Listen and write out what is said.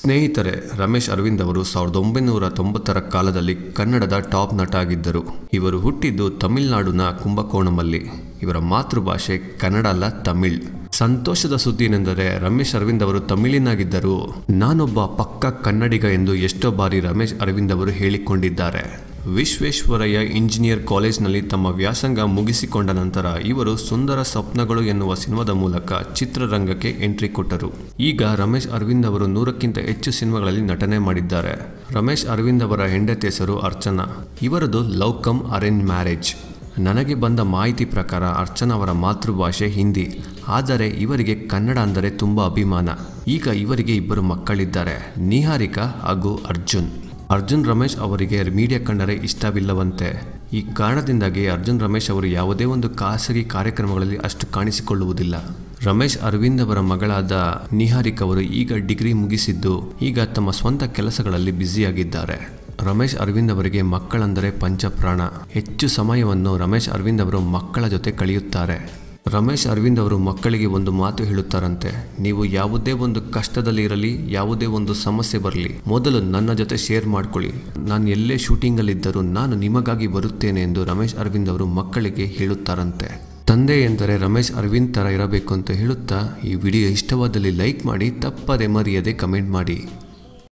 ಸ್ನೇಹಿತರೆ ರಮೇಶ್ ಅರವಿಂದ್ ಅವರು ಸಾವಿರದ ಒಂಬೈನೂರ ತೊಂಬತ್ತರ ಕಾಲದಲ್ಲಿ ಕನ್ನಡದ ಟಾಪ್ ನಟ ಆಗಿದ್ದರು ಇವರು ಹುಟ್ಟಿದ್ದು ತಮಿಳುನಾಡಿನ ಕುಂಭಕೋಣಮಲ್ಲಿ ಇವರ ಮಾತೃಭಾಷೆ ಕನ್ನಡ ಅಲ್ಲ ತಮಿಳ್ ಸಂತೋಷದ ಸುದ್ದಿ ಏನೆಂದರೆ ರಮೇಶ್ ಅರವಿಂದ್ ಅವರು ತಮಿಳಿನಾಗಿದ್ದರು ನಾನೊಬ್ಬ ಪಕ್ಕ ಕನ್ನಡಿಗ ಎಂದು ಎಷ್ಟೋ ಬಾರಿ ರಮೇಶ್ ಅರವಿಂದ್ ಅವರು ಹೇಳಿಕೊಂಡಿದ್ದಾರೆ ವಿಶ್ವೇಶ್ವರಯ್ಯ ಇಂಜಿನಿಯರ್ ಕಾಲೇಜ್ನಲ್ಲಿ ತಮ್ಮ ವ್ಯಾಸಂಗ ಮುಗಿಸಿಕೊಂಡ ನಂತರ ಇವರು ಸುಂದರ ಸ್ವಪ್ನಗಳು ಎನ್ನುವ ಸಿನಿಮಾದ ಮೂಲಕ ಚಿತ್ರರಂಗಕ್ಕೆ ಎಂಟ್ರಿ ಕೊಟ್ಟರು ಈಗ ರಮೇಶ್ ಅರವಿಂದ್ ಅವರು ನೂರಕ್ಕಿಂತ ಹೆಚ್ಚು ಸಿನಿಮಾಗಳಲ್ಲಿ ನಟನೆ ಮಾಡಿದ್ದಾರೆ ರಮೇಶ್ ಅರವಿಂದ್ ಅವರ ಹೆಂಡತಿ ಹೆಸರು ಅರ್ಚನಾ ಇವರದು ಲವ್ ಕಮ್ ಅರೇಂಜ್ ಮ್ಯಾರೇಜ್ ನನಗೆ ಬಂದ ಮಾಹಿತಿ ಪ್ರಕಾರ ಅರ್ಚನಾ ಅವರ ಮಾತೃಭಾಷೆ ಹಿಂದಿ ಆದರೆ ಇವರಿಗೆ ಕನ್ನಡ ಅಂದರೆ ತುಂಬ ಅಭಿಮಾನ ಈಗ ಇವರಿಗೆ ಇಬ್ಬರು ಮಕ್ಕಳಿದ್ದಾರೆ ನಿಹಾರಿಕಾ ಹಾಗೂ ಅರ್ಜುನ್ ಅರ್ಜುನ್ ರಮೇಶ್ ಅವರಿಗೆ ಮೀಡಿಯಾ ಕಂಡರೆ ಇಷ್ಟವಿಲ್ಲವಂತೆ ಈ ಕಾರಣದಿಂದಾಗಿ ಅರ್ಜುನ್ ರಮೇಶ್ ಅವರು ಯಾವುದೇ ಒಂದು ಖಾಸಗಿ ಕಾರ್ಯಕ್ರಮಗಳಲ್ಲಿ ಅಷ್ಟು ಕಾಣಿಸಿಕೊಳ್ಳುವುದಿಲ್ಲ ರಮೇಶ್ ಅರವಿಂದ್ ಅವರ ಮಗಳಾದ ನಿಹಾರಿಕ್ ಅವರು ಈಗ ಡಿಗ್ರಿ ಮುಗಿಸಿದ್ದು ಈಗ ತಮ್ಮ ಸ್ವಂತ ಕೆಲಸಗಳಲ್ಲಿ ಬ್ಯುಸಿಯಾಗಿದ್ದಾರೆ ರಮೇಶ್ ಅರವಿಂದ್ ಅವರಿಗೆ ಮಕ್ಕಳೆಂದರೆ ಪಂಚಪ್ರಾಣ ಹೆಚ್ಚು ಸಮಯವನ್ನು ರಮೇಶ್ ಅರವಿಂದ್ ಅವರು ಮಕ್ಕಳ ಜೊತೆ ಕಳೆಯುತ್ತಾರೆ ರಮೇಶ್ ಅರವಿಂದ್ ಅವರು ಮಕ್ಕಳಿಗೆ ಒಂದು ಮಾತು ಹೇಳುತ್ತಾರಂತೆ ನೀವು ಯಾವುದೇ ಒಂದು ಕಷ್ಟದಲ್ಲಿ ಇರಲಿ ಯಾವುದೇ ಒಂದು ಸಮಸ್ಯೆ ಬರಲಿ ಮೊದಲು ನನ್ನ ಜೊತೆ ಶೇರ್ ಮಾಡ್ಕೊಳ್ಳಿ ನಾನು ಎಲ್ಲೇ ಶೂಟಿಂಗಲ್ಲಿದ್ದರೂ ನಾನು ನಿಮಗಾಗಿ ಬರುತ್ತೇನೆ ಎಂದು ರಮೇಶ್ ಅರವಿಂದ್ ಅವರು ಮಕ್ಕಳಿಗೆ ಹೇಳುತ್ತಾರಂತೆ ತಂದೆ ಎಂದರೆ ರಮೇಶ್ ಅರವಿಂದ್ ಥರ ಇರಬೇಕು ಅಂತ ಹೇಳುತ್ತಾ ಈ ವಿಡಿಯೋ ಇಷ್ಟವಾದಲ್ಲಿ ಲೈಕ್ ಮಾಡಿ ತಪ್ಪದೆ ಮರೆಯದೆ ಕಮೆಂಟ್ ಮಾಡಿ